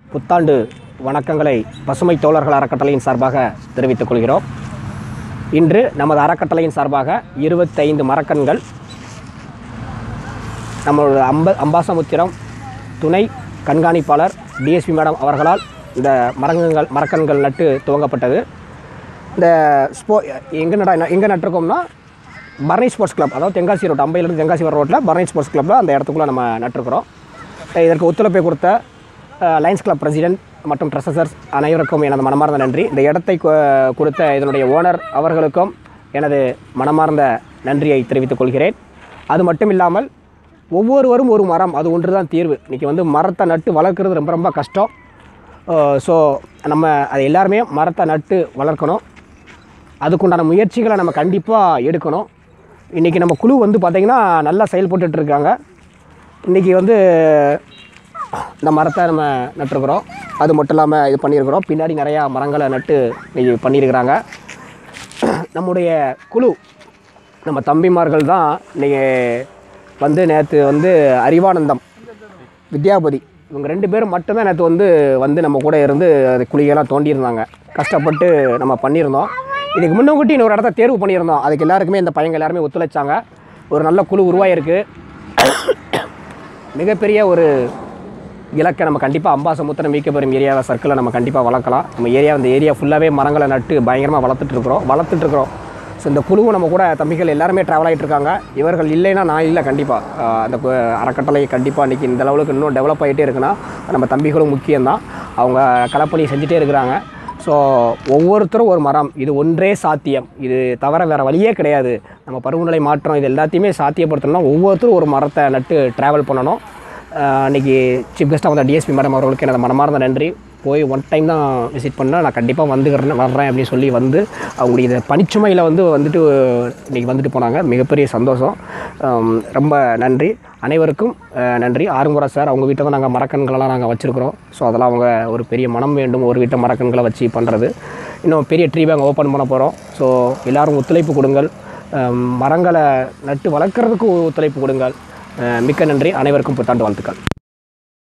புத்தாண்டு வணக்கங்களை பசுமை தோழர்கள் அறக்கட்டளையின் சார்பாக தெரிவித்துக் கொள்கிறோம் இன்று நமது அறக்கட்டளையின் சார்பாக இருபத்தைந்து மரக்கன்கள் நம்மளோட அம்ப அம்பாசமுத்திரம் துணை கண்காணிப்பாளர் டிஎஸ்பி மேடம் அவர்களால் இந்த மரங்கள் மரக்கன்கள் நட்டு துவங்கப்பட்டது இந்த ஸ்போ எங்கே நட எங்கே நட்டிருக்கோம்னா பர்னி ஸ்போர்ட்ஸ் கிளப் அதாவது தென்காசி ரோட் அம்பையிலிருந்து தென்காசி வர ரோட்டில் பர்னி ஸ்போர்ட்ஸ் கிளப்பில் அந்த இடத்துக்குள்ளே நம்ம நட்டிருக்கிறோம் இதற்கு ஒத்துழைப்பை கொடுத்த அஹ், லயன்ஸ் கிளப் பிரசிடென்ட் மற்றும் ட்ரெஸசர்ஸ் அனைவருக்கும் எனது மனமார்ந்த நன்றி இந்த இடத்தை கொ- கொடுத்த இதனுடைய ஓனர் அவர்களுக்கும் எனது மனமார்ந்த நன்றியை தெரிவித்துக் கொள்கிறேன் அது மட்டும் இல்லாமல் ஒவ்வொருவரும் ஒரு மரம் அது ஒன்று தான் தீர்வு இன்றைக்கி வந்து மரத்தை நட்டு வளர்க்குறது ரொம்ப ரொம்ப கஷ்டம் ஸோ நம்ம அது எல்லாருமே மரத்தை நட்டு வளர்க்கணும் அதுக்குண்டான முயற்சிகளை நம்ம கண்டிப்பாக எடுக்கணும் இன்றைக்கி நம்ம குழு வந்து பார்த்திங்கன்னா நல்லா செயல்பட்டுட்டு இருக்காங்க இன்றைக்கி வந்து இந்த மரத்தை நம்ம நட்டுருக்குறோம் அது மட்டும் இல்லாமல் இது பண்ணியிருக்கிறோம் பின்னாடி நிறையா மரங்களை நட்டு இன்னைக்கு பண்ணியிருக்கிறாங்க நம்முடைய குழு நம்ம தம்பிமார்கள் தான் இன்றைக்கி வந்து நேற்று வந்து அறிவானந்தம் வித்யாபதி இவங்க ரெண்டு பேரும் மட்டும்தான் நேற்று வந்து வந்து நம்ம கூட இருந்து அது குழியெல்லாம் தோண்டியிருந்தாங்க கஷ்டப்பட்டு நம்ம பண்ணியிருந்தோம் இதுக்கு முன்னக்கூட்டி இன்னொரு இடத்த தேர்வு பண்ணியிருந்தோம் அதுக்கு எல்லாருக்குமே இந்த பையங்க எல்லாருமே ஒத்துழைச்சாங்க ஒரு நல்ல குழு உருவாயிருக்கு மிகப்பெரிய ஒரு இலக்கை நம்ம கண்டிப்பாக அம்பாசமுத்திரம் மீக்கப்பெறும் ஏரியாவை சர்க்கிளை நம்ம கண்டிப்பாக வளர்க்கலாம் நம்ம ஏரியா இந்த ஏரியா ஃபுல்லாகவே மரங்களை நட்டு பயங்கரமாக வளர்த்துட்ருக்குறோம் வளர்த்துட்ருக்குறோம் ஸோ இந்த குழுவும் நம்ம கூட தம்பிகள் எல்லாருமே ட்ராவல் ஆகிட்டு இருக்காங்க இவர்கள் இல்லைன்னா நான் இல்லை கண்டிப்பாக அந்த கு- அறக்கட்டளை கண்டிப்பாக இன்றைக்கி இந்த லெவலுக்கு இன்னும் டெவலப் ஆகிட்டே இருக்குன்னா நம்ம தம்பிகளும் முக்கியம்தான் அவங்க களப்பணி செஞ்சுட்டே இருக்கிறாங்க ஸோ ஒவ்வொருத்தரும் ஒரு மரம் இது ஒன்றே சாத்தியம் இது தவிர வேறு வழியே கிடையாது நம்ம பருவநிலை மாற்றம் இது எல்லாத்தையுமே சாத்தியப்படுத்தணும்னா ஒவ்வொருத்தரும் ஒரு மரத்தை நட்டு ட்ராவல் பண்ணணும் ஆஹ் அன்னைக்கு சீஃப் கெஸ்ட்டாக வந்த டிஎஸ்பி மேடம் அவர்களுக்கு எனது மனமார்ந்த நன்றி போய் ஒன் டைம் தான் விசிட் பண்ணேன் நான் கண்டிப்பாக வந்துக்கிறேன் வர்றேன் அப்படின்னு சொல்லி வந்து அவங்களுடைய இந்த பனிச்சுமையில் வந்து வந்துட்டு இன்றைக்கி வந்துட்டு போனாங்க மிகப்பெரிய சந்தோஷம் ஆம், ரொம்ப நன்றி அனைவருக்கும் ஆஹ், நன்றி ஆறுமுறை சார் அவங்க வீட்டில் தான் நாங்கள் மரக்கன்களெல்லாம் நாங்கள் வச்சுருக்குறோம் ஸோ அதெல்லாம் அவங்க ஒரு பெரிய மனம் வேண்டும் ஒரு வீட்டை மரக்கன்களை வச்சு பண்ணுறது இன்னும் பெரிய ட்ரீ பேங்க் ஓப்பன் பண்ண போகிறோம் ஸோ எல்லாரும் ஒத்துழைப்பு கொடுங்கள் ஆம், மரங்களை நட்டு வளர்க்குறதுக்கு ஒத்துழைப்பு கொடுங்கள் ஆஹ், மிக்க நன்றி அனைவருக்கும் புத்தாண்டு வாழ்த்துக்கள்